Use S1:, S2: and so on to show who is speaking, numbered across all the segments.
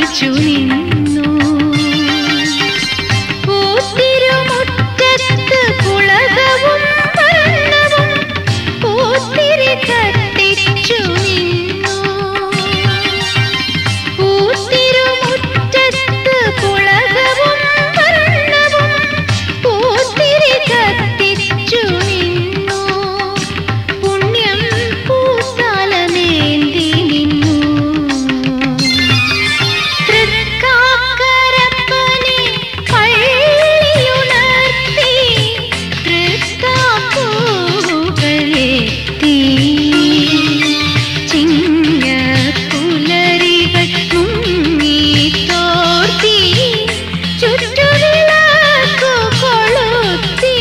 S1: പ്രാർത്ഥിച്ചു നിന്നു പൂത്തിരുമുറ്റത്ത് പുളകവും വർണ്ണവും പൂത്തിരി കത്തിച്ചു നിന്നു പൂത്തിരുമുറ്റത്ത് പുളകവും വർണ്ണവും പൂത്തിരി കത്തിച്ചു നിന്നു പുണ്യം പൂത്താലമേന്തി നിന്നു തൃക്കാക്കരപ്പനെ പള്ളിയുണർത്തി തൃക്കാപ്പൂകളെത്തി ചിങ്ങപ്പുലരികൾ മുങ്ങി തോർത്തി ചുറ്റുവിളക്കു കൊളുത്തി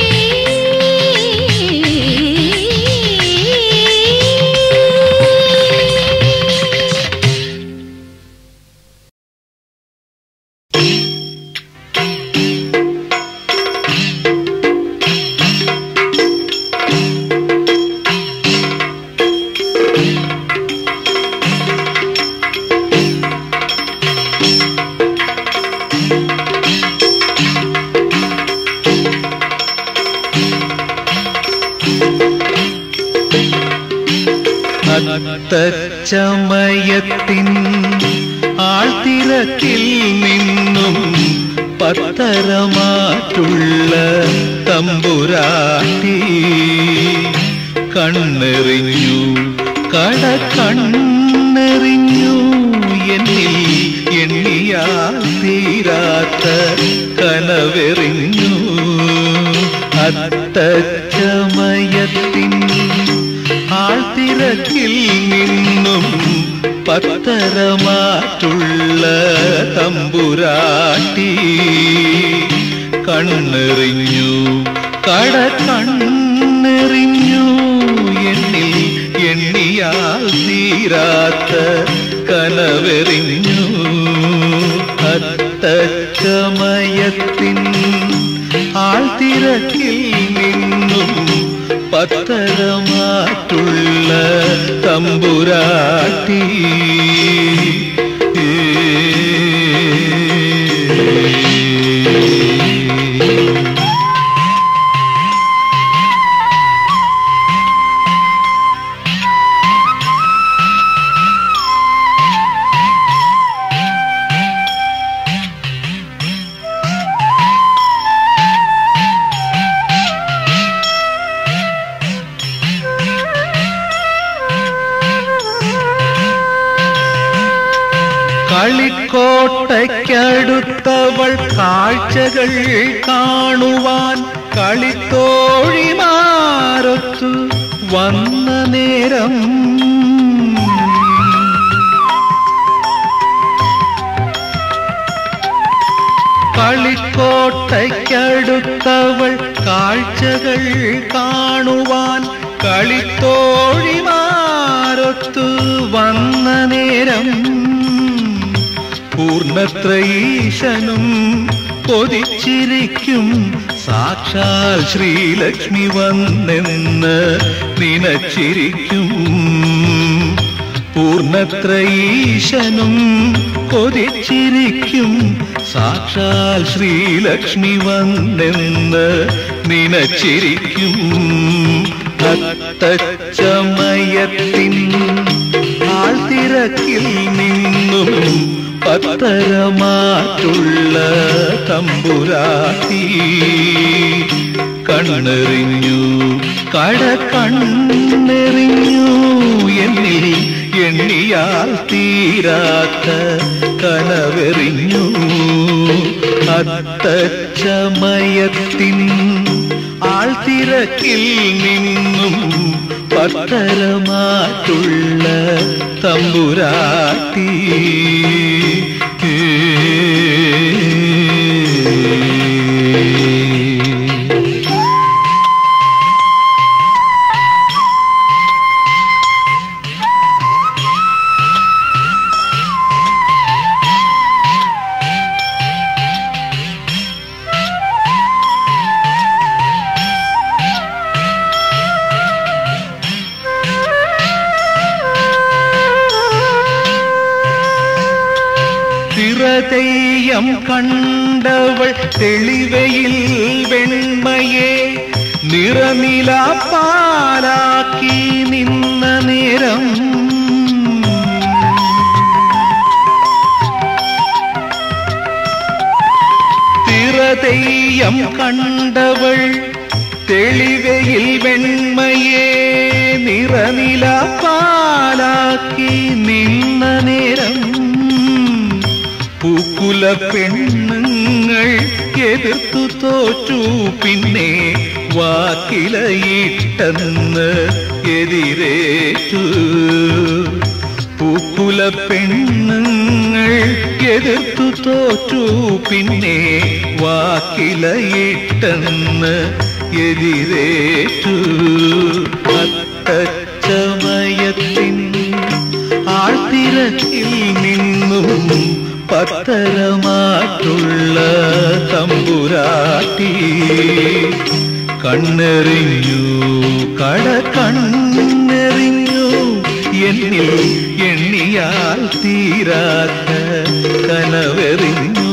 S2: അത്തച്ചമയത്തിൻ ആൾത്തിരക്കിൽ നിന്നും പത്തരമാറ്റുള്ള തമ്പുരാട്ടി കണ്ണെറിഞ്ഞു കട കണ്ണെറിഞ്ഞു എന്നിൽ എണ്ണിയാൽ തീരാത്ത കനവെറിഞ്ഞു അത്തച്ചമയത്തിൻ ആൾത്തിരക്കിൽ നിന്നും പത്തരമാറ്റുള്ള തമ്പുരാട്ടി കണ്ണെറിഞ്ഞു കട കണ്ണെറിഞ്ഞു എന്നിൽ എണ്ണിയാൽ തീരാത്ത കനവെറിഞ്ഞു അത്തച്ചമയത്തിൻ ആൾത്തിരക്കിൽ നിന്നും പത്തരമാറ്റുള്ള തമ്പുരാട്ടി കളിക്കോട്ടയ്ക്കടുത്തവൾ കാഴ്ചകൾ കാണുവാൻ കളിത്തോഴിമാരൊത്തു വന്ന നേരം കളിക്കോട്ടയ്ക്കടുത്തവൾ കാഴ്ചകൾ കാണുവാൻ കളിത്തോഴിമാരൊത്തു വന്ന നേരം പൂർണ്ണത്രയീശനും കൊതിച്ചിരിക്കും സാക്ഷാൽ ശ്രീലക്ഷ്മി വന്നെന്ന് നിനച്ചിരിക്കും പൂർണ്ണത്രയീശനും കൊതിച്ചിരിക്കും സാക്ഷാൽ ശ്രീലക്ഷ്മി വന്നെന്ന് നിനച്ചിരിക്കും അത്തച്ചമയത്തിൻ ആൾത്തിരക്കിൽ നിന്നും പത്തരമാറ്റുള്ള തമ്പുരാട്ടി കണ്ണെറിഞ്ഞു കട കണ്ണെറിഞ്ഞു എന്നിൽ എണ്ണിയാൽ തീരാത്ത കനവെറിഞ്ഞു അത്തച്ചമയത്തിൻ ആൾത്തിരക്കിൽ നിന്നും പത്തരമാറ്റുള്ള തമ്പുരാട്ടി തിറതെയ്യം കണ്ടവൾ തെളിവയിൽ വെണ്മയെ നിറനില പാലാക്കി നിന്ന നേരം തിറതെയ്യം കണ്ടവൾ തെളിവയിൽ വെണ്മയെ നിറനില പാലാക്കി നിന്ന നേരം പൂക്കുല പെണ്ണുങ്ങൾ എതിർത്തു തോറ്റു പിന്നെ വാക്കിലയിട്ടെന്ന് എതിരേറ്റു പൂക്കുല പെണ്ണുങ്ങൾ എതിർത്തു തോറ്റു പിന്നെ വാക്കിലയിട്ടെന്ന് എതിരേറ്റു അത്തച്ചമയത്തിൻ ആഴ്ത്തിരക്കിൽ നിന്നും പത്തരമാറ്റുള്ള തമ്പുരാട്ടി കണ്ണെറിഞ്ഞു കട കണ്ണെറിഞ്ഞു എന്നിൽ എണ്ണിയാൽ തീരാത്ത കനവെറിഞ്ഞു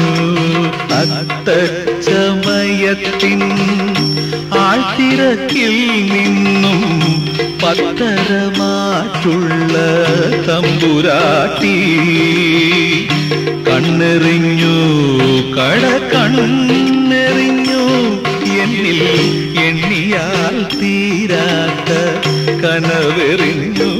S2: അത്തച്ചമയത്തിൻ ആഴ്ത്തിരക്കിൽ നിന്നും പത്തരമാറ്റുള്ള തമ്പുരാട്ടി കണ്ണെറിഞ്ഞു കട കണ്ണെറിഞ്ഞു എന്നിൽ എണ്ണിയാൽ തീരാത്ത കനവെറിഞ്ഞു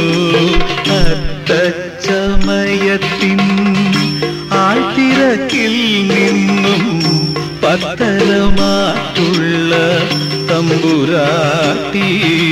S2: അത്തച്ചമയത്തിൻ ആഴ്ത്തിരക്കിൽ നിന്നും പത്തരമാറ്റുള്ള തമ്പുരാട്ടി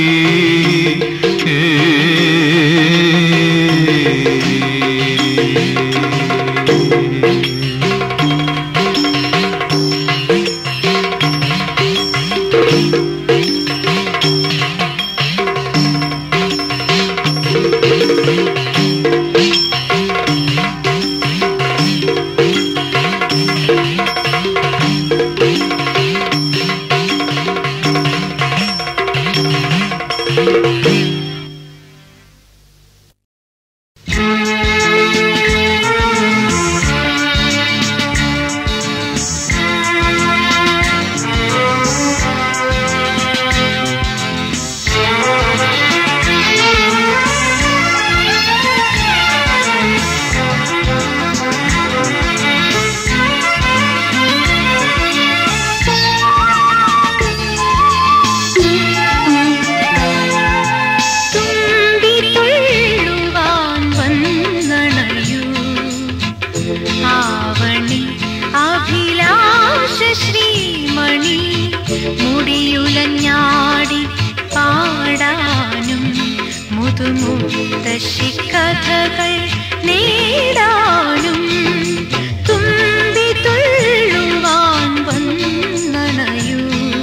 S1: തുമ്പി തുള്ളുവാൻ വന്നണയൂ ആവണി അഭിലാഷ ശ്രീമണി മുടിയുലഞ്ഞാടി പാടാനും മുതുമുത്തശ്ശി കഥകൾ നേടാനും തുമ്പി തുള്ളുവാൻ വന്നണയൂ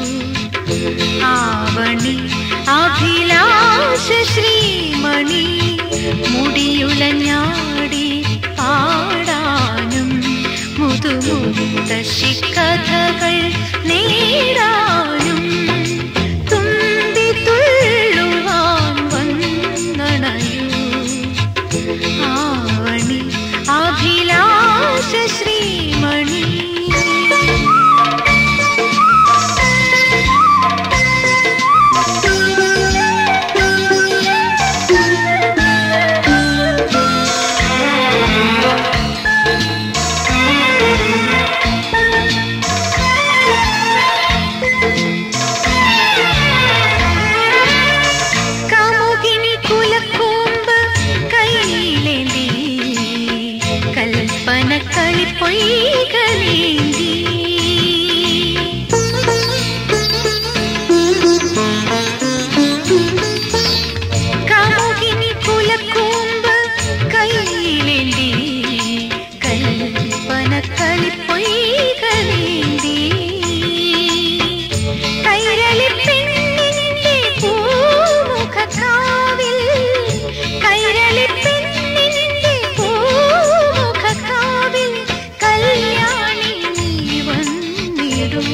S1: ആവണി അഭിലാഷ ശ്രീമണി മുടിയുലഞ്ഞാടി പാടാനും മുതുമുത്തശ്ശി കഥകൾ നേടാനും തുമ്പി തുള്ളുവാൻ വന്നണയൂ ആവണി അഭിലാഷ ശ്രീമണി കമുകിനി കുലക്കൂമ്പ് കയ്യിലേന്തി കൽപ്പന കളിപ്പൊയ്കളേന്തി കമുകിനി കുലക്കൂമ്പ് കയ്യിലേന്തി കൽപ്പന കളിപ്പൊയ്കളേന്തി കൈരളി പെണ്ണിന്റെ പൂമുഖക്കാവിൽ കൈരളി പെണ്ണിന്റെ പൂമുഖക്കാവിൽ കല്യാണി നീ വന്നിടൂ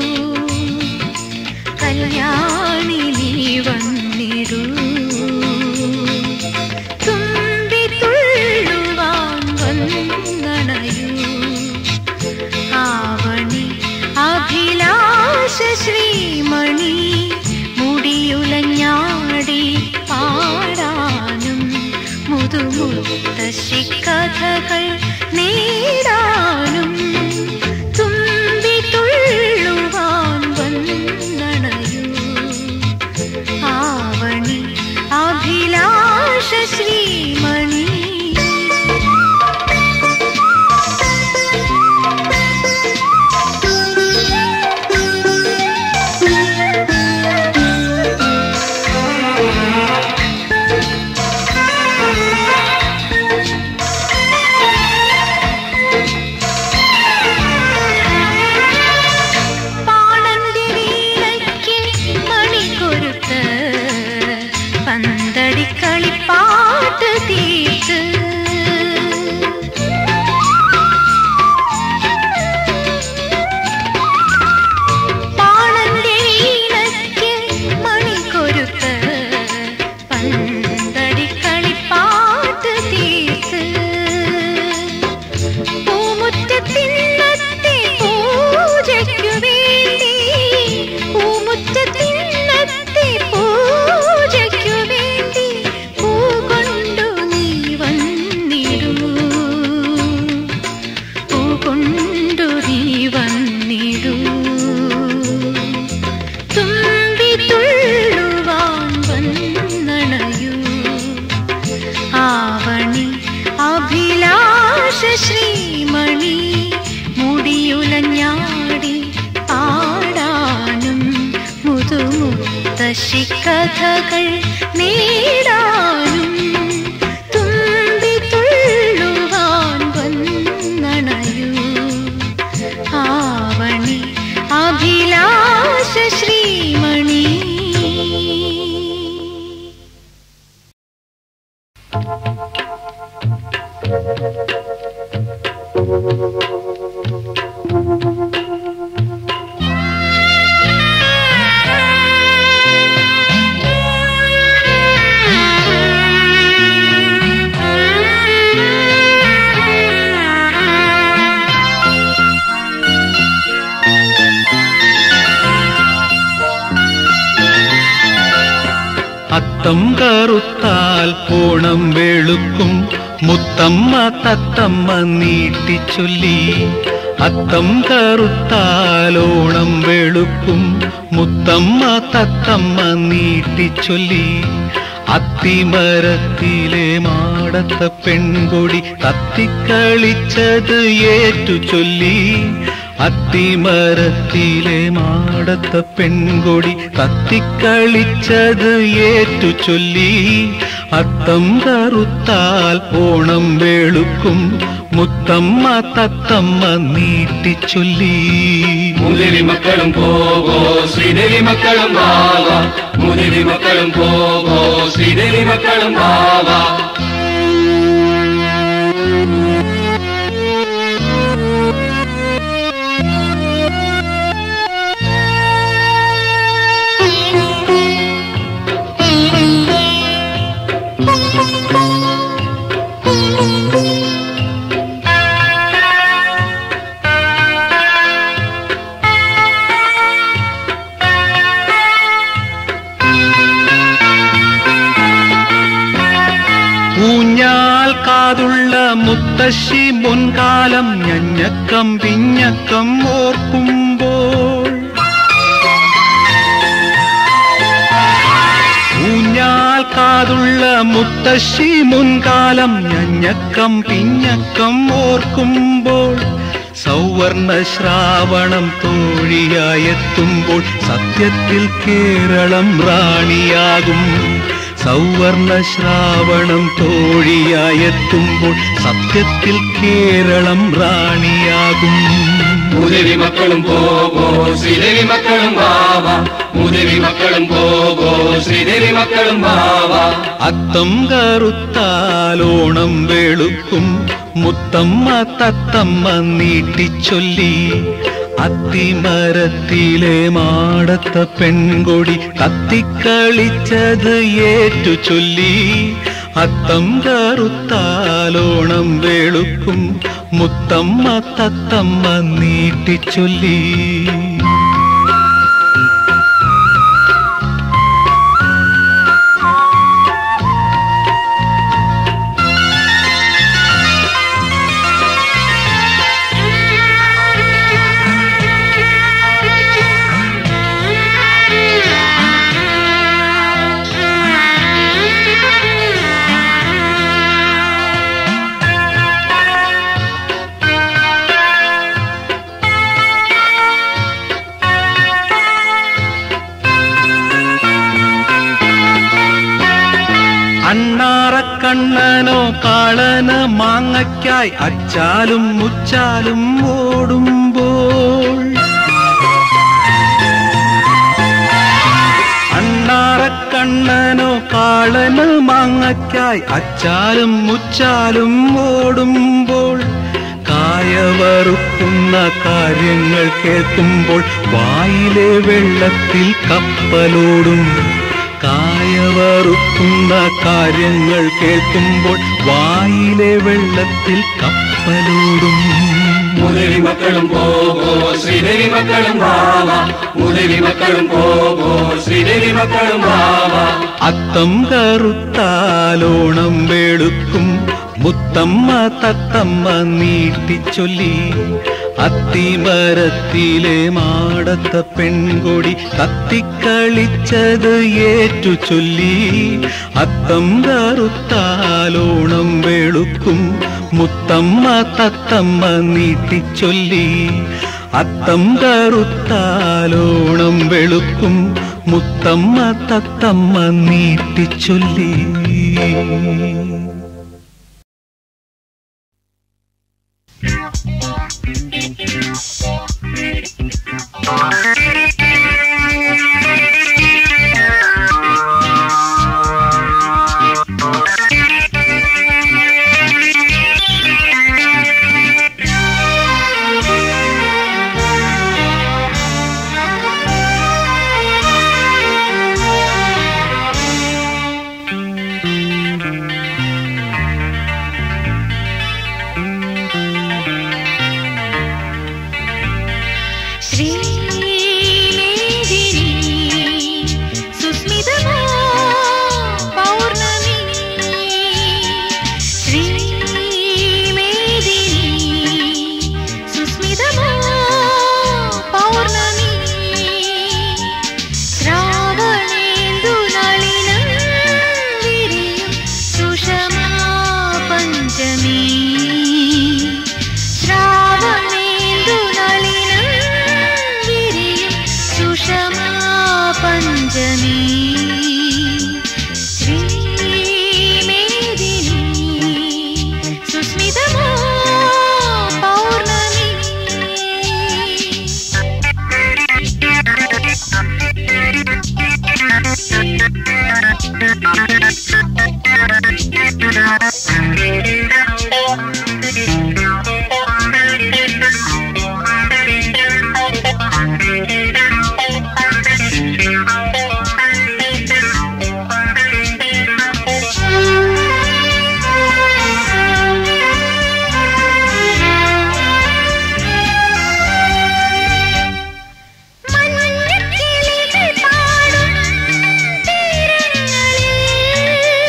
S1: കല്യാണി നീ വന്നിടൂ തുമ്പി തുള്ളുവാൻ വന്നണ മുതുമുത്തശ്ശി കഥകൾ നേടാനും തുമ്പി തുള്ളുവാൻ വന്നണയൂ ആവണി അഭിലാഷ ശ്രീമണി പാണന്റെ വീണയ്ക്ക് മണിക്കൊരുത്ത് പന്തടി കളിപ്പാട്ട് തീർത്ത് പാണന്റെ വീണയ്ക്ക് മണിക്കൊരുത്ത് പന്തടി കളിപ്പാട്ട് തീർത്ത് പൂമുറ്റത്തിന്നത്തെ പൂജയ്ക്കു വേണ്ടി പൂമുറ്റത്തിന്നത്തെ പൂജയ്ക്കു വേണ്ടി പൂ കൊണ്ടു നീ വന്നിടൂ പൂ കൊണ്ടു നീ വന്നിടൂ തുമ്പി തുള്ളുവാൻ വന്നണയൂ ആവണി അഭിലാഷ ശ്രീമണി മുടിയുലഞ്ഞാടി പാടാനും മുതുമുത്തശ്ശി കഥകൾ നേടാനും തുമ്പി തുള്ളുവാൻ വന്നണയൂ ആവണി അഭിലാഷ ശ്രീമണി
S2: അത്തം കറുത്താൽ ഓണം വെളുക്കും മുത്തമ്മ തത്തമ്മ നീട്ടിച്ചൊല്ലി അത്തം കറുത്താൽ ഓണം വെളുക്കും മുത്തമ്മ തത്തമ്മ നീട്ടിച്ചൊല്ലി അത്തിമരത്തിലെ മാടത്ത പെൺകൊടി കത്തിക്കളിച്ചത് ഏറ്റു ചൊല്ലി അത്തിമരത്തിലെ മാടത്ത പെൺകൊടി കത്തിക്കളിച്ചത് ഏറ്റു ചൊല്ലി അത്തം കറുത്താൽ ഓണം വെളുക്കും മുത്തമ്മ തത്തമ്മ നീട്ടിച്ചൊല്ലി
S3: മുതിരി മക്കളും പോകോ ശ്രീദേവി മക്കളും വാവാ മുതിരി മക്കളും പോകോ ശ്രീദേവി മക്കളും വാവാ
S2: ഊഞ്ഞാൽ കാതുള്ള മുത്തശ്ശി മുൻകാലം ഞഞ്ഞക്കം പിഞ്ഞക്കം ഓർക്കുമ്പോൾ ഊഞ്ഞാൽ കാതുള്ള മുത്തശ്ശി മുൻകാലം ഞഞ്ഞക്കം പിഞ്ഞക്കം ഓർക്കുമ്പോൾ സൗവർണ ശ്രാവണം തോഴിയായെത്തുമ്പോൾ സത്യത്തിൽ കേരളം റാണിയാകും സൗവർണ ശ്രാവണം തോഴിയായെത്തുമ്പോൾ സത്യത്തിൽ കേരളം റാണിയാകും
S3: മുതിരി മക്കളും പോകോ ശ്രീദേവി മക്കളും വാവാ മുതിരി മക്കളും പോകോ ശ്രീദേവി മക്കളും വാവാ
S2: അത്തം കറുത്താലോണം വെളുക്കും മുത്തമ്മ തത്തമ്മ നീട്ടിച്ചൊല്ലി അത്തിമരത്തിലെ മാടത്ത പെൺകൊടി കത്തിക്കളിച്ചത് ഏറ്റു ചൊല്ലി അത്തം കറുത്താലോണം വെളുക്കും മുത്തമ്മ തത്തമ്മ നീട്ടിച്ചൊല്ലി കണ്ണനോ കാളന് മാങ്ങയ്ക്കായി അച്ചാലും മുച്ചാലും ഓടുമ്പോൾ അണ്ണാറക്കണ്ണനോ കാളന് മാങ്ങയ്ക്കായി അച്ചാലും മുച്ചാലും ഓടുമ്പോൾ കായവറുക്കുന്ന കാര്യങ്ങൾ കേൾക്കുമ്പോൾ വായിലെ വെള്ളത്തിൽ കപ്പലോടും കായവറുക്കുന്ന കാര്യങ്ങൾ കേൾക്കുമ്പോൾ വായിലെ വെള്ളത്തിൽ കപ്പലോടും
S3: മുതലി മക്കളും പോകോ ശ്രീദേവി മക്കളും വാവാ മുതലി മക്കളും പോകോ ശ്രീദേവി മക്കളും വാവാ
S2: അത്തം കറുത്താലോണം വെളുക്കും മുത്തമ്മ തത്തമ്മ നീട്ടിച്ചൊല്ലി അത്തിമരത്തിലെ മാടത്ത പെൺകൊടി കത്തിക്കളിച്ചത് ഏറ്റു ചൊല്ലി അത്തം കറുത്താലോണം വെളുക്കും മുത്തമ്മ തത്തമ്മ നീട്ടിച്ചൊല്ലി അത്തം കറുത്താലോണം വെളുക്കും മുത്തമ്മ തത്തമ്മ നീട്ടിച്ചൊല്ലി
S1: ശ്രീമേദിനി സുസ്മിതമാ പൗർണമി ശ്രീമേദിനി സുസ്മിതമാ പൗർണമി ശ്രാവണേന്ദു നളിനം വിരിയും സുഷമാ പഞ്ചമി ശ്രാവണേന്ദു നളിനം വിരിയും സുഷമാ പഞ്ചമി ശ്രീമേദിനി സുസ്മിതമാ പൗർണമി മഞ്ഞക്കിളികൾ പാടും തീരങ്ങളിൽ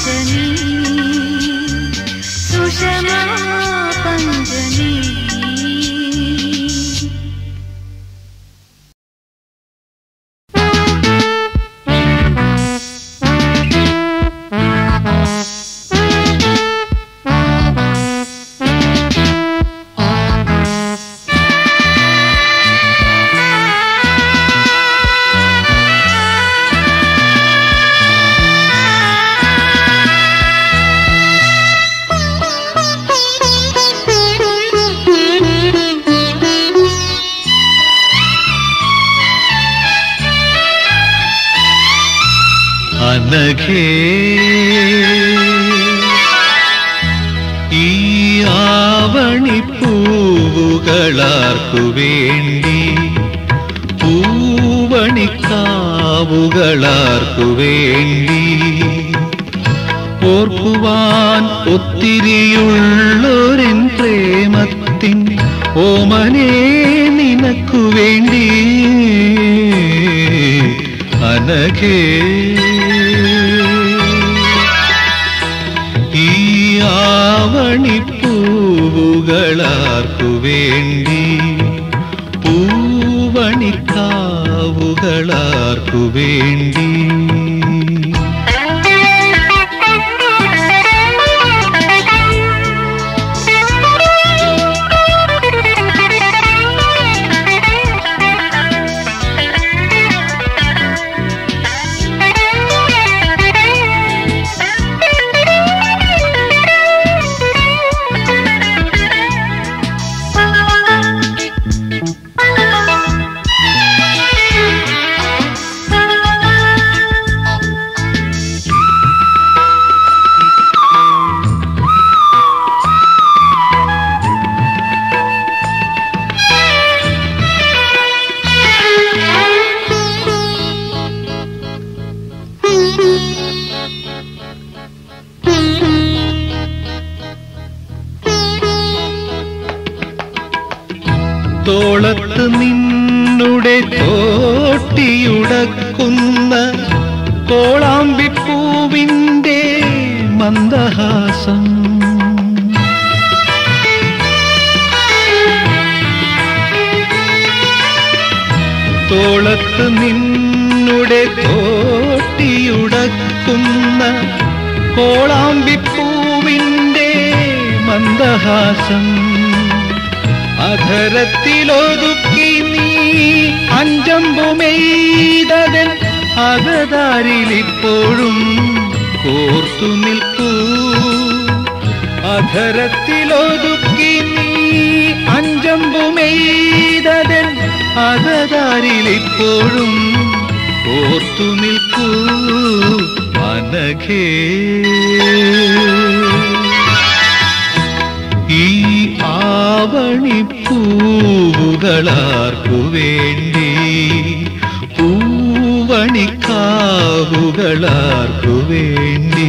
S1: പഞ്ചമി സുഷമാ പഞ്ചമി
S2: അനഘേ ഈ ആവണിപ്പൂവുകളാർക്കു വേണ്ടി പൂവണിക്കാവുകളാർക്കു വേണ്ടി ഓർക്കുവാൻ ഒത്തിരിയുള്ളൊരൻ പ്രേമത്തിൻ ഓമനേ നിനക്കു വേണ്ടി അനഘേ ഈ ആവണിപ്പൂവുകളാർക്കു വേണ്ടി പൂവണിക്കാവുകളാർക്കു വേണ്ടി തോളത്ത് നിന്നുടെ തോട്ടിയുടക്കുന്ന കോളാമ്പിപ്പൂവിൻ്റെ മന്ദഹാസം തോളത്ത് നിന്നുടെ തോട്ടിയുടക്കുന്ന കോളാമ്പിപ്പൂവിൻ്റെ മന്ദഹാസം അധരത്തിലൊതുക്കി നീ അഞ്ചമ്പുമെയ്തതൻ അകതാരിലിപ്പോഴും കോർത്തു നിൽക്കൂ അധരത്തിലൊതുക്കി നീ അഞ്ചമ്പുമെയ്തതൻ അകതാരിലിപ്പോഴും കോർത്തു നിൽക്കൂ അനഘേ ഈ ആവണിപ്പൂവുകളാർക്കു വേണ്ടി പൂവണിക്കാവുകളാർക്കു വേണ്ടി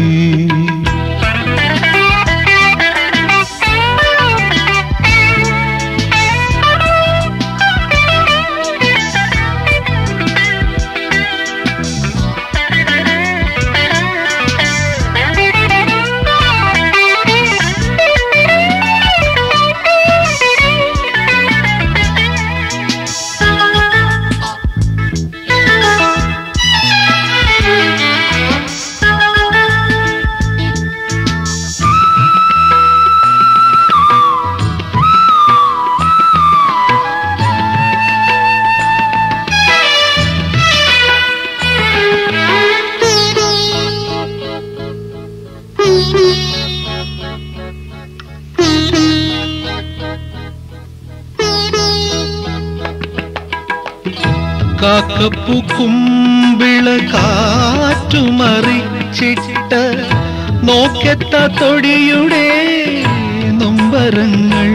S2: കാക്കപ്പു കുമ്പിള കാറ്റുമറിച്ചിട്ട് നോക്കെത്ത തൊടിയുടെ നൊമ്പരങ്ങൾ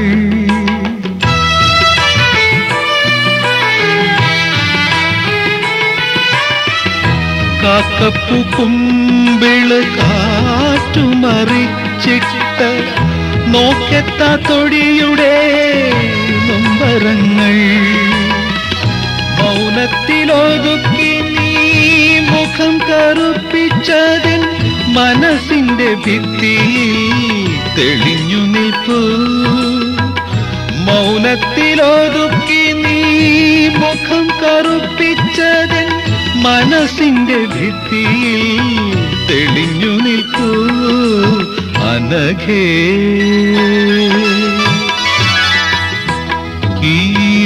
S2: കാക്കപ്പു കുമ്പിള കാറ്റുമറിച്ചിട്ട് നോക്കെത്ത തൊടിയുടെ നൊമ്പരങ്ങൾ മൗനത്തിലൊതുക്കി നീ മുഖം കറുപ്പിച്ചതിൻ മനസ്സിന്റെ ഭിത്തിയിൽ തെളിഞ്ഞു നിൽപ്പൂ മൗനത്തിലൊതുക്കി നീ മുഖം കറുപ്പിച്ചതൻ മനസ്സിന്റെ ഭിത്തിയിൽ തെളിഞ്ഞു നിൽപ്പൂ അനഘേ ഈ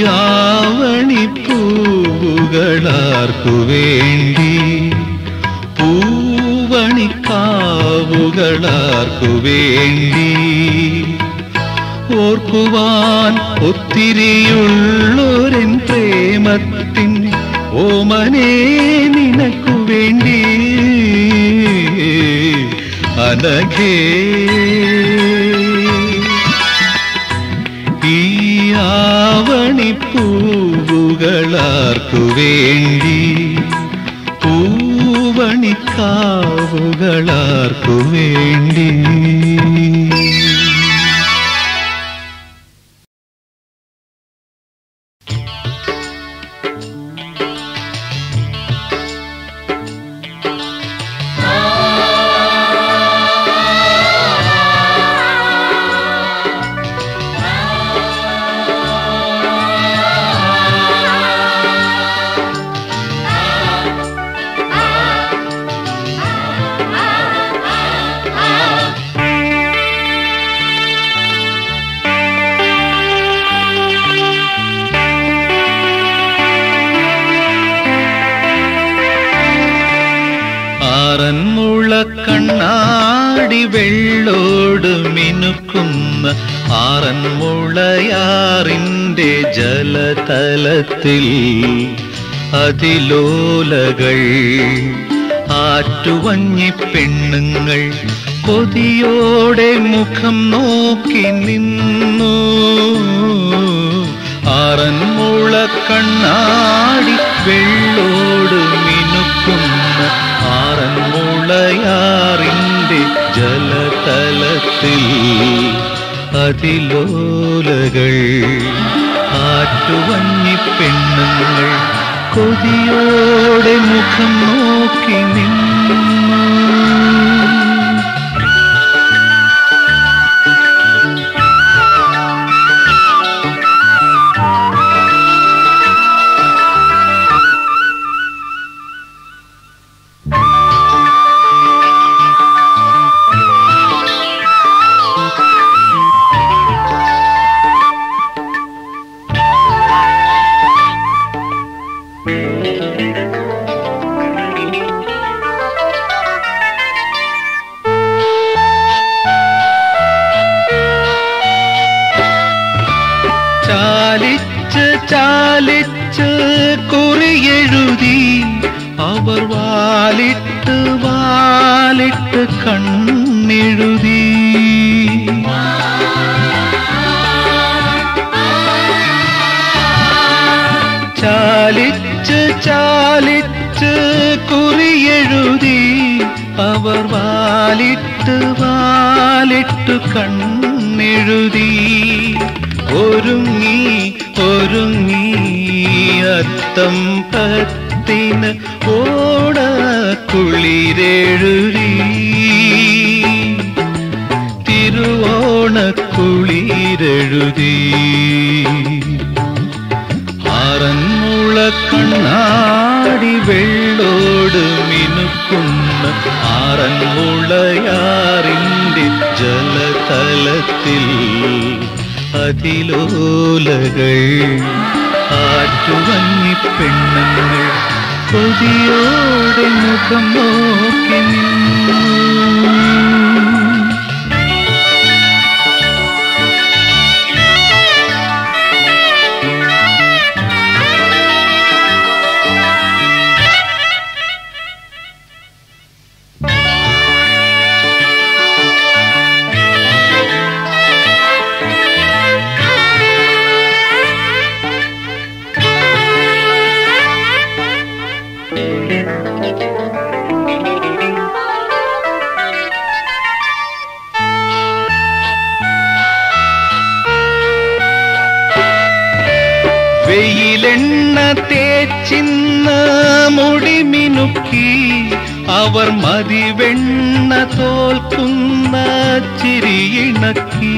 S2: ആവണിപ്പൂവുകളാർക്കു വേണ്ടി പൂവണിക്കാവുകളാർക്കു വേണ്ടി ഓർക്കുവാൻ ഒത്തിരിയുള്ളൊരൻ പ്രേമത്തിൻ ഓമനേ നിനക്കു വേണ്ടി അനഘേ ഈ ആവണിപ്പൂവുകളാർക്കു വേണ്ടി പൂവണിക്കാവുകളാർക്കു വേണ്ടി ആറന്മുള കണ്ണാടി വെള്ളോട് മിനുക്കുന്ന ആറന്മുളയാറിന്റെ ജലതലത്തിൽ അതിലോലകൾ ആറ്റുവഞ്ഞി പെണ്ണുങ്ങൾ കൊതിയോടെ മുഖം നോക്കി നിന്നു ആറന്മുള കണ്ണാടി വെള്ളോട് മിനുക്കുന്ന ആറന്മുളയാറിന്റെ ജലതലത്തിൽ അതിലോലകൾ ആറ്റുവഞ്ഞി പെണ്ണുങ്ങൾ കൊതിയോടെ മുഖം നോക്കി നിന്നു ചാലിച്ച് ചാലിച്ച് കുറിയെഴുതി അവർ വാലിട്ട് വാലിട്ട് കണ്ണെഴുതി ചാലിച്ച് ചാലിച്ച് കുറിയെഴുതി അവർ വാലിട്ട് വാലിട്ട് കണ്ണെഴുതി ഒരുങ്ങി ഒരുങ്ങി അത്തം പത്തിന് ഓട കുളിരെഴുതി തിരുവോണക്കുളിരെഴുതി ആറന്മുള കണ്ണാടി വെള്ളോട് മിനുക്കുന്ന ആറന്മുളയാറിന്റെ ജലതലത്തിൽ അതിലോലകൾ ആറ്റുവന്നി പെണ്ണുങ്ങൾ കൊതിയോടെ മുഖം നോക്കി നിന്നു വെയിലെണ്ണ തേച്ചിന്ന് മുടി മിനുക്കി അവർ മതിവെണ്ണ തോൽക്കുന്ന ചിരിയിണക്കി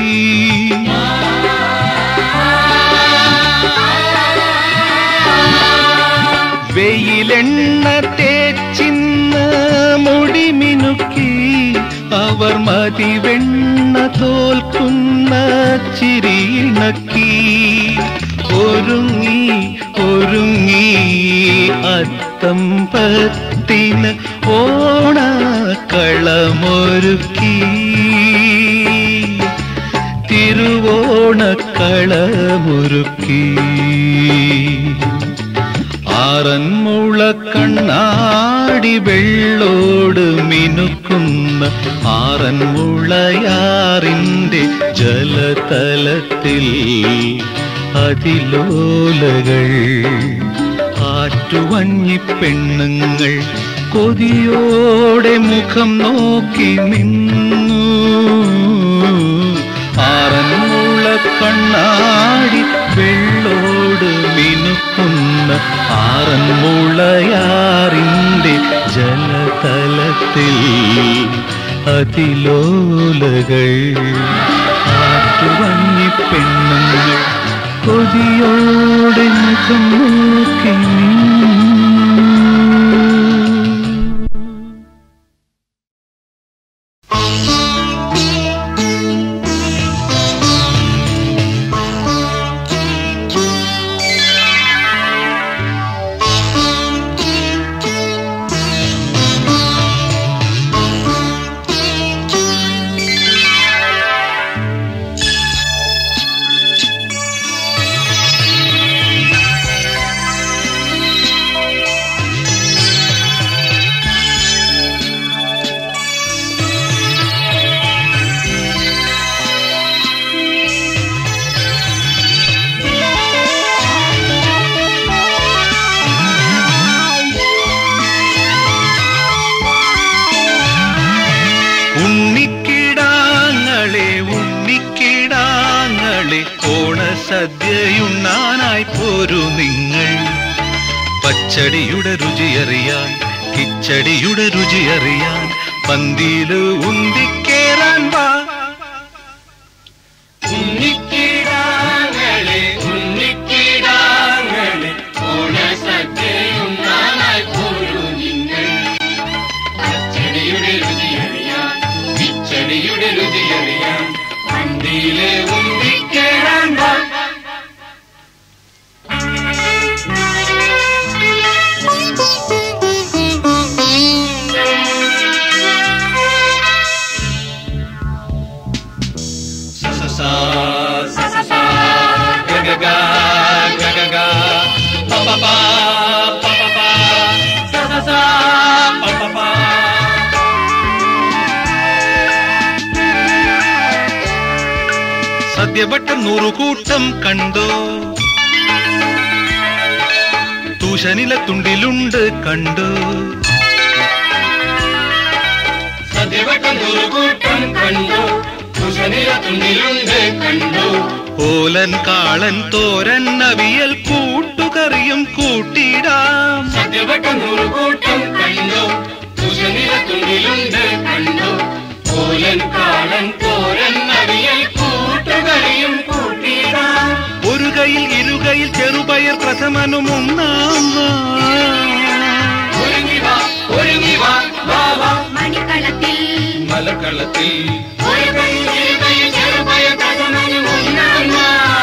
S2: വെയിലെണ്ണ തേച്ചിന്ന് മുടിമിനുക്കി അവർ മതിവെണ്ണ തോൽക്കുന്ന ചിരിയിണക്കി ഒരുങ്ങി ഒരുങ്ങി അത്തം പത്തിന് ഓണക്കളമൊരുക്കി തിരുവോണക്കളമൊരുക്കി ആറന്മുള കണ്ണാടി വെള്ളോട് മിനുക്കുന്ന ആറന്മുളയാറിൻ്റെ ജലതലത്തിൽ അതിലോലകൾ ആറ്റുവഞ്ഞി പെണ്ണുങ്ങൾ കൊതിയോടെ മുഖം നോക്കി നിന്നു ആറന്മുള കണ്ണാടി വെള്ളോട് മിനുക്കുന്ന ആറന്മുളയാറിൻ്റെ ജലതലത്തിൽ അതിലോലകൾ ആറ്റുവഞ്ഞി പെണ്ണുങ്ങൾ കൊതിയോടെ മുഖം നോക്കി നിന്നു ഉണ്ണിക്കിടാങ്ങളെ ഉണ്ണിക്കിടാങ്ങളെ ഓണസദ്യയുണ്ണാനായി പോരു നിങ്ങൾ പച്ചടിയുടെ രുചിയറിയാൻ കിച്ചടിയുടെ രുചിയറിയാൻ പന്തിയില് ഉന്തിക്കേറാൻ വാ
S3: ഉണ്ണിക്കിടാങ്ങളെ ഉണ്ണിക്കിടാങ്ങളെ ഓണസദ്യയുണ്ണാനായി പോരൂ നിങ്ങൾ പച്ചടിയുടെ രുചിയറിയാൻ കിച്ചടിയുടെ രുചിയറിയാൻ പന്തിയിലെ ഉണ്ടിക്കേറാൻ വാ സസസാ സസസാ ഗഗഗാ ഗഗഗാ പപപാ പപപാ സസസാ പപപാ
S2: സദ്യവട്ടം നൂറുകൂട്ടം കണ്ടോ തൂശനില തുണ്ടിലുണ്ട് കണ്ടോ
S3: സദ്യവട്ടം നൂറുകൂട്ടം കണ്ടു കുശനില തുണ്ടിലുണ്ട് കണ്ടു
S2: ഓലൻ കാളൻ തോരൻ അവിയൽ കൂട്ടുകറിയും കൂട്ടിടാം
S3: സദ്യവട്ടം നൂറുകൂട്ടം കണ്ടു കുശനില തുണ്ടിലുണ്ട് കണ്ടു ഓലൻ കാളൻ തോരൻ അവിയൽ കൂട്ടുകറിയും കൂട്ടിയിടാം
S2: ഒരു കൈയിൽ ഇരുകൈയിൽ ചെറുപയർ പ്രഥമനും ഒന്നാം വാ.
S3: ഒരുങ്ങി വാ ഒരുങ്ങി വാ വാ വാ
S1: മണിക്കളത്തിൽ
S3: മലക്കളത്തിൽ ഒരു കൈയിൽ ഇരു കൈയിൽ ചെറുപയ കഥമനും ഒന്നാം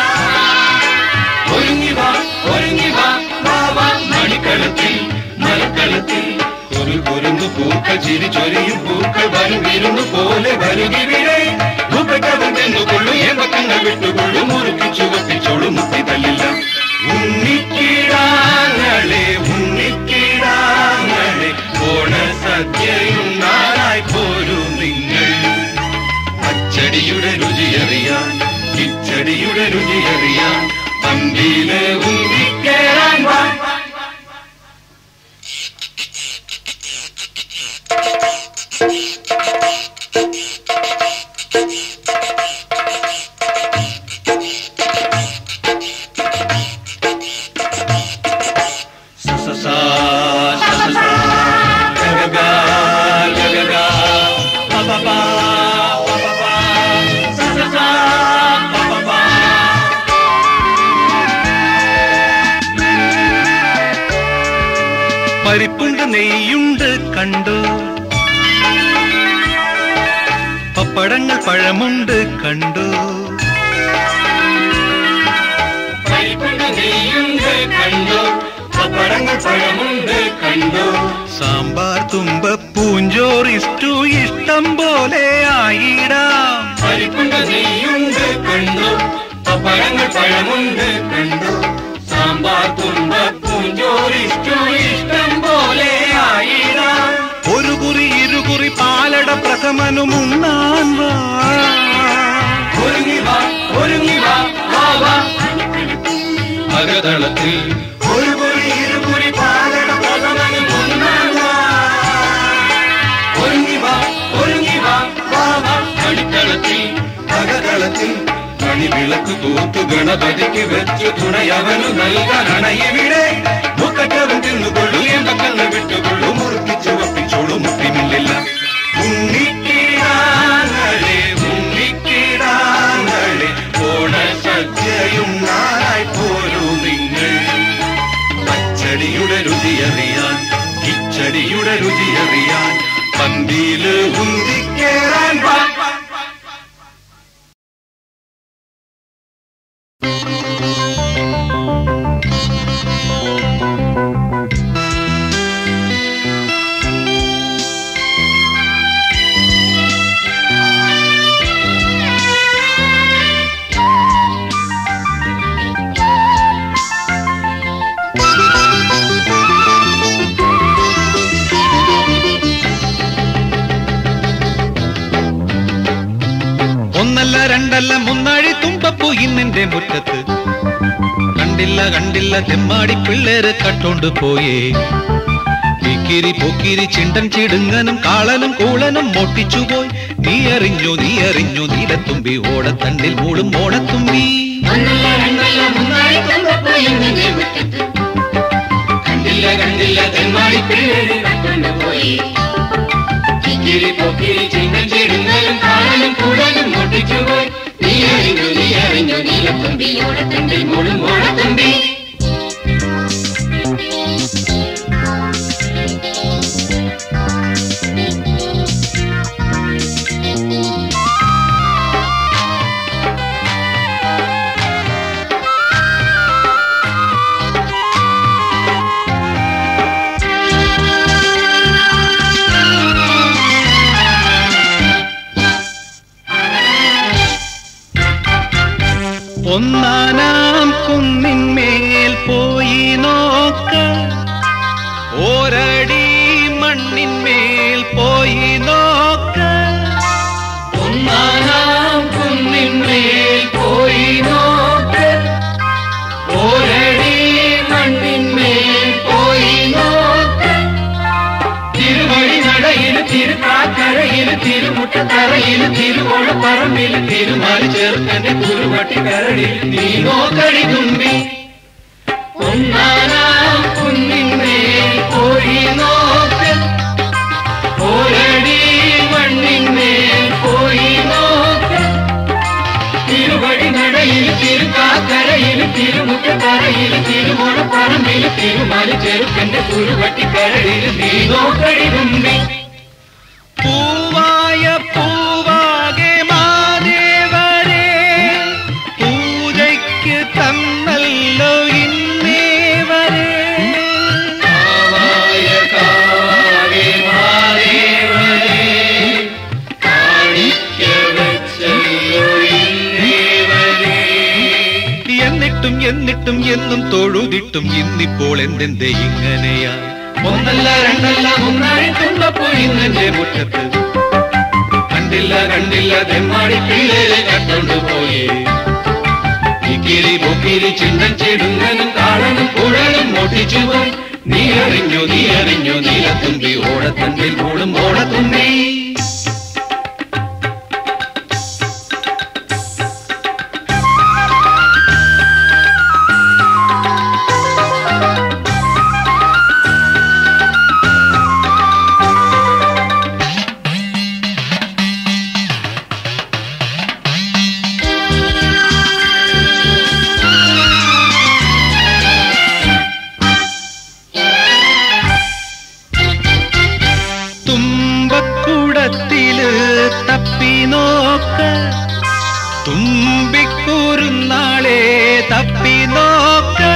S3: ഒരുങ്ങി വാ ഒരുങ്ങി വാ വാ വാ മണിക്കളത്തിൽ മലക്കളത്തിൽ ഒരു കുരുന്നു പൂക്കൾ ചിരി ചൊരിയും പൂക്കൾ വരും വിരുന്നു പോലെ വരുകിവിടെ ഭൂപറ്റവും തെന്നുകൊള്ളു ഏമ്പക്കങ്ങൾ വിട്ടുകൊള്ളു മുറുക്കി ചുവപ്പിച്ചോളു മുത്തി തല്ലില്ല ഉണ്ണിക്കിടാങ്ങളെ ഉണ്ണിക്കിടാങ്ങളെ ഓണ സദ്യയും നാളായി പോരൂ നിങ്ങൾ അച്ചടിയുടെ രുചിയറിയാൻ കിച്ചടിയുടെ രുചിയറിയാൻ പന്തിയിലെ ഉന്തിക്കേറാൻ വാ സസസാ സസസാ ഗഗഗാ
S2: നെയ്യുണ്ട് കണ്ടു പപ്പടങ്ങൾ പഴമുണ്ട് കണ്ടു
S3: പരിപ്പുണ്ട് നെയ്യുണ്ട് കണ്ടു പപ്പടങ്ങൾ പഴമുണ്ട് കണ്ടു
S2: സാമ്പാർ തുമ്പ പൂഞ്ചോറിസ്റ്റു ഇഷ്ടം പോലെ ആയിടാം
S3: പരിപ്പുണ്ട് നെയ്യുണ്ട് കണ്ടു പപ്പടങ്ങൾ പഴമുണ്ട് കണ്ടു സാമ്പാർ തുമ്പ പൂഞ്ചോറിഷ്ടു ഇഷ്ടം പോലെ ആയിടാം
S2: ഒരു കുറി ഇരുകുറി പാലട പ്രഥമനും ഉണ്ണാൻ വാ
S3: ഒരുങ്ങി വാ ഒരുങ്ങി വാ വാ വാ അകതളത്തിൽ ഒരു കുറി ഇരുകുറി പാലട പ്രഥമനും ഉണ്ണാൻ വാ. ഒരുങ്ങി വാ ഒരുങ്ങി വാ വാ വാ അടിത്തളത്തിൽ അകതളത്തിൽ കണിവിളക്ക് തൂത്തു ഗണപതിക്ക് വെച്ചു തുണയവനു നൽകാൻ അണയിവിടെ മുക്കറ്റവൻ തിന്നുകൊള്ളു എമ്പക്കന്ന് വിട്ടുകൊള്ളു മുറുക്കി ചുവപ്പിച്ചോളു മുട്ടിമില്ലില്ല ഉണ്ണിക്കിടാങ്ങളെ ഉണ്ണിക്കിടാങ്ങളെ ഓണസദ്യയും നാളായി പോരൂ നിങ്ങൾ പച്ചടിയുടെ രുചിയറിയാൻ കിച്ചടിയുടെ രുചിയറിയാൻ പന്തിയില് ഉന്തിക്കേറാൻ വാ
S2: ഒന്നല്ല രണ്ടല്ല മുന്നാഴി തുമ്പപ്പൂ ഇന്നെന്റെ മുറ്റത്ത് കണ്ടില്ല കണ്ടില്ല തെമ്മാടി പിള്ളേര് കട്ടോണ്ട് പോയേ കിക്കിരി പൊക്കിരി ചിണ്ടൻ ചിടുങ്ങനും കാളനും കൂളനും മോട്ടിച്ചുപോയി നീ അറിഞ്ഞു നീ അറിഞ്ഞു നീലത്തുമ്പി ഓടത്തണ്ടിൽ മൂടും ഓടത്തുമ്പി
S3: ഒന്നല്ല രണ്ടല്ല മൂന്നായി തന്നപ്പോയി നിന്റെ മുറ്റത്ത് കണ്ടില്ല കണ്ടില്ല തെന്മാടി പിള്ളേര് കണ്ടുപോയി കിക്കിരി പൊക്കിരി ചിന്തം ചെടുങ്ങലും കാണലും കൂടലും മുട്ടിച്ചുപോയി നീ അറിഞ്ഞു നീ അറിഞ്ഞു നീലത്തുമ്പി ഓടത്തണ്ടി മൂടും ഓടത്തുമ്പി
S2: ഒന്നാനാം കുന്നിന്മേൽ പോയി നോക്ക ഓരടി മണ്ണിന്മേൽ പോയി നോക്ക
S3: ഒന്നാനാം കുന്നിന്മേൽ പോയി നോക്ക് ഓരടി മണ്ണിന്മേൽ പോയി നോക്ക് തിരുവഴി നടയിൽ തിരുക്കാക്കരയിൽ തിരുമുട്ടത്തറയിൽ തിരുവോണപ്പറമ്പിൽ തിരുമാലി ചേർക്കന്റെ കുറുവട്ടി കരടിൽ നീ നോക്കടി തുമ്പി ഒന്നാനാം കുന്നിന്മേൽ പോയി നോക്ക് ഓരടി മണ്ണിന്മേൽ പോയി നോക്ക് തിരുവടി നടയിൽ തിരുക്കാക്കരയിൽ തിരുമുറ്റത്തറയിൽ തിരുവോണപ്പറമ്പിൽ തിരുമാലി ചെറുക്കന്റെ കുറുവട്ടിക്കരടിൽ നീ നോക്കടി തുമ്പി
S2: പൂവായ പൂവാകെ മാദേവരെ പൂജയ്ക്ക് തന്നല്ലോ ഇന്നേ വരെ
S3: കാവായ കാവേ മാദേവനേ, കാണിക്ക വെച്ചല്ലോ ഇന്നേവരേ.
S2: എന്നിട്ടും എന്നിട്ടും എന്നും തൊഴുതിട്ടും ഇന്നിപ്പോൾ എന്തെന്തേ ഇങ്ങനെയാ
S3: ഒന്നല്ല രണ്ടല്ല മൂന്നായി തുമ്പപ്പോയി നിന്റെ മുറ്റത്ത് കണ്ടില്ല കണ്ടില്ല തെമ്മാടി പിള്ളേരെ കട്ടോണ്ട് പോയി ഇക്കിരി പൊക്കിരി ചിന്തൻ ചെടുങ്ങനും കാണനും കുഴലും മോട്ടിച്ചു പോയി നീ അറിഞ്ഞു നീ അറിഞ്ഞു നീലത്തുമ്പി ഓടത്തണ്ടിൽ മൂടും ഓടത്തുമ്പി
S2: തപ്പി നോക്ക് തുമ്പിക്കൂറുന്നാളെ തപ്പി നോക്ക്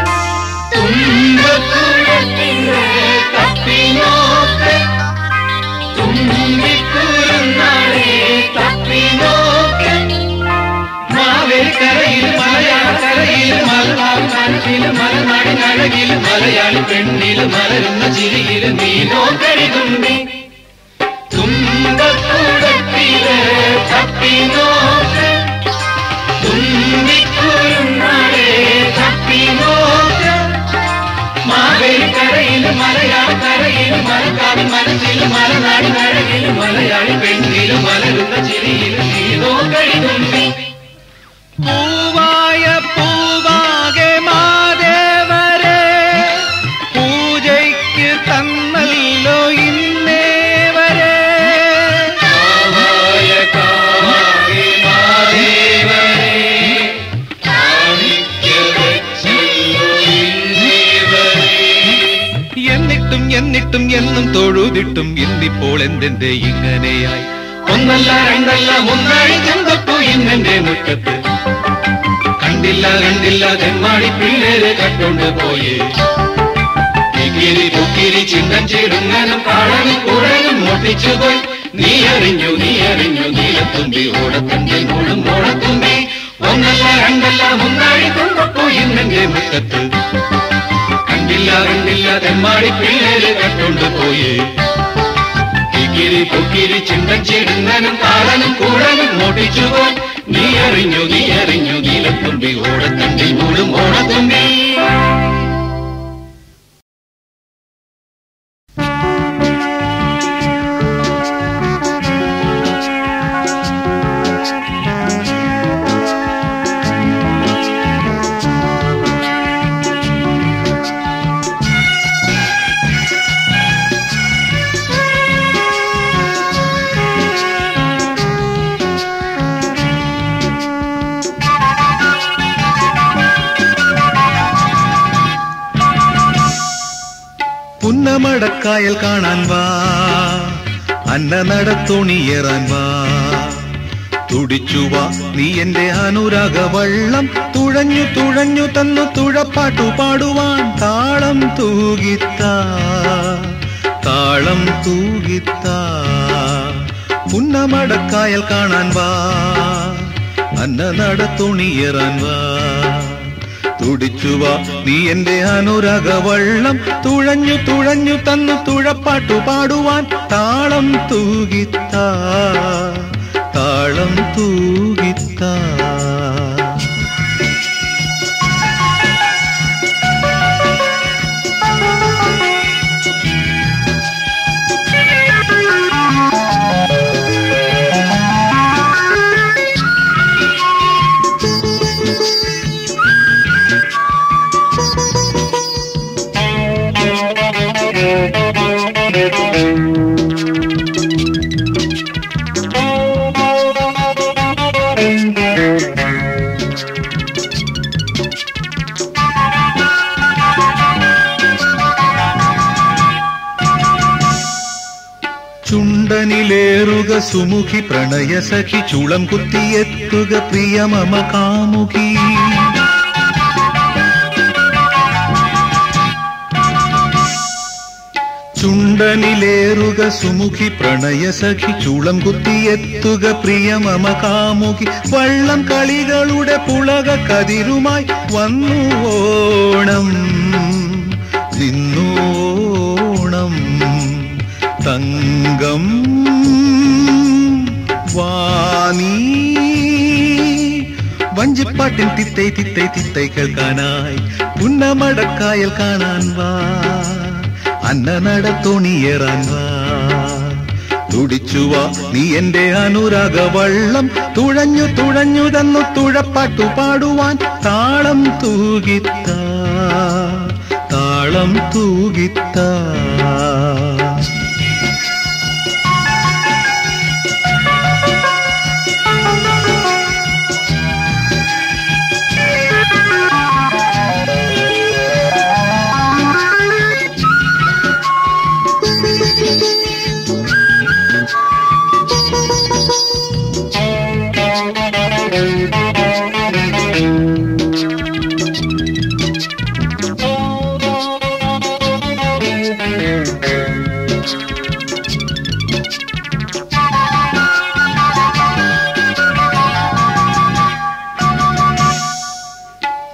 S3: തുമ്പക്കുഴത്തിലെ തപ്പി നോക്ക് തുമ്പിക്കുറുന്നാളെ തപ്പി നോക്ക് മാവേലിക്കരയിൽ മലയാളക്കരയിൽ മലനാട് മനസ്സിൽ മലനാടിനഴകിൽ മലയാളി പെണ്ണിൽ മലരുന്ന ചിരിയിൽ നീ നോക്കടി തുമ്പി തുമ്പക്കുടത്തിലെ തപ്പി നോക്ക് തുമ്പിക്കുറുന്നാളെ തപ്പി നോക്ക് മാവേലിക്കരയിൽ മലയാളക്കരയിൽ മലക്കാവിൻ മനസ്സിൽ മലനാടിനഴകിൽ മലയാളി പെണ്ണിൽ മലരുന്ന ചിരിയിൽ നീ നോക്കടി തുമ്പി
S2: പൂവായ പൂവാകെ മാദേവരെ പൂജയ്ക്ക് തന്നല്ലോ ഇന്നേ വരെ
S3: കാവായ കാവാകെ മാദേവരെ, കാണിക്ക വെച്ചല്ലോ ഇന്നേവരെ.
S2: എന്നിട്ടും എന്നിട്ടും എന്നും തൊഴുതിട്ടും ഇന്നിപ്പോൾ എന്തെന്റെ ഇങ്ങനെയായി
S3: ഒന്നല്ല രണ്ടല്ല ഒന്നാഴി ചെമ്പപ്പു ഇന്നെന്റെ മുറ്റത്ത് കണ്ടില്ല കണ്ടില്ല തെമ്മാടി പിള്ളേര് കട്ടോണ്ട് പോയേ കിക്കിരി പുക്കിരി ചിന്തൻ ചേടുങ്ങനും കാളനും കുഴലും മോട്ടിച്ചു പോയി നീ അറിഞ്ഞു നീ അറിഞ്ഞു നീലത്തുമ്പി ഓടത്തുമ്പി മൂടും ഓടത്തുമ്പി ഒന്നല്ല രണ്ടല്ല മുന്നാഴി കൊണ്ടപ്പോ ഇന്നെന്റെ മുറ്റത്ത് കണ്ടില്ല കണ്ടില്ല തെമ്മാടി പിള്ളേര് കട്ടോണ്ട് പോയേ കിക്കിരി പൊക്കിരി ചിന്തൻ ചേടുങ്ങനും കാളനും കൂടനും മോട്ടിച്ചു പോയി നീ അറിഞ്ഞു നീ അറിഞ്ഞു നീലത്തുമ്പി ഓടത്തുമ്പി മൂടും ഓടത്തുമ്പി
S2: പുന്നമടക്കായൽ കാണാൻ വാ അന്ന നടത്തുണിയേറാൻ വാ തുടിച്ചു വാ നീ എന്റെ അനുരാഗ വള്ളം തുഴഞ്ഞു തുഴഞ്ഞു തന്നു തുഴപ്പാട്ടു പാടുവാൻ താളം തൂകിത്താ താളം തൂകിത്താ പുന്നമടക്കായൽ കാണാൻ വാ അന്ന നടത്തുണിയേറാൻ വാ തുടിച്ചുവാ നീ എന്റെ അനുരാഗ വള്ളം തുഴഞ്ഞു തുഴഞ്ഞു തന്നു തുഴപ്പാട്ടു പാടുവാൻ താളം തൂകിത്താ താളം തൂകിത്താ ചുണ്ടനിലേറുക സുമുഖി പ്രണയ സഖി ചുളം കുത്തിയെത്തുക പ്രിയ മമ കാമുകി ചുണ്ടനിലേറുക സുമുഖി പ്രണയ സഖി ചുളം കുത്തിയെത്തുക പ്രിയ മമ കാമുകി വള്ളം കളികളുടെ പുളക കതിരുമായി വന്നു ഓണം നിന്നു ഓണം തങ്കം വാണി വഞ്ചിപ്പാട്ടിൻ തിത്തൈ തിത്തൈ തിത്തൈ കേൾക്കാനായി പുന്നമടക്കായൽ കാണാൻ വാ അന്ന നടത്തോണിയേറാൻ വാ തുടിച്ചുവാ നീ എന്റെ അനുരാഗ വള്ളം തുഴഞ്ഞു തുഴഞ്ഞു തന്നു തുഴപ്പാട്ടു പാടുവാൻ താളം തൂകിത്താ താളം തൂകിത്താ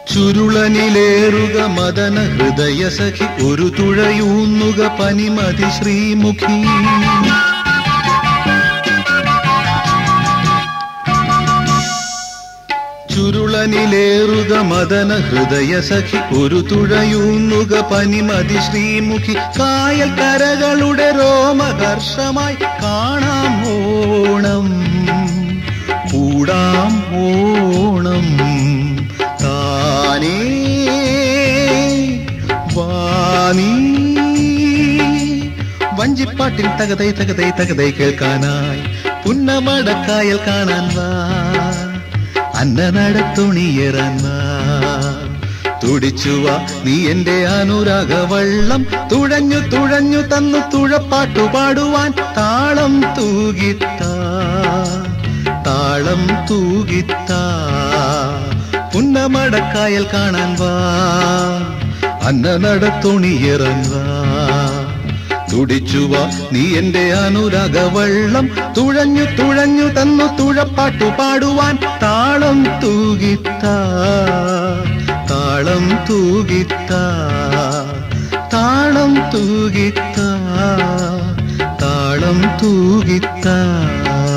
S2: ചുരുളനിലേറുക മദന ഹൃദയ സഖി ഒരു തുഴയൂന്നുക പനിമതി ശ്രീമുഖി ചുരുളനിലേറുക മദന ഹൃദയ സഖി ഒരു തുഴയൂന്നുക പനിമതി ശ്രീമുഖി കായൽ കരകളുടെ രോമഹർഷമായി കാണാം ഓണം കൂടാം ഓണം താനേ വാനീ വഞ്ചിപ്പാട്ടിൽ തകതൈ തകതൈ തകതൈ കേൾക്കാനായി പുന്നമടക്കായൽ കാണാൻ വാ അന്നനട തുണിയേറാൻ വാ തുടിച്ചുവ നീ എന്റെ അനുരാഗ വള്ളം തുഴഞ്ഞു തുഴഞ്ഞു തന്നു തുഴപ്പാട്ടു പാടുവാൻ താളം തൂകിത്താ താളം തൂകിത്താ പുന്നമടക്കായൽ കാണാൻ വാ അന്നനട തുണിയേറാൻ വാ തുടിച്ചുവ നീ എന്റെ അനുരാഗ വള്ളം തുഴഞ്ഞു തുഴഞ്ഞു തന്നു തുഴപ്പാട്ടു പാടുവാൻ താളം തൂകിത്താ താളം തൂകിത്താ താളം തൂകിത്താ താളം തൂകിത്താ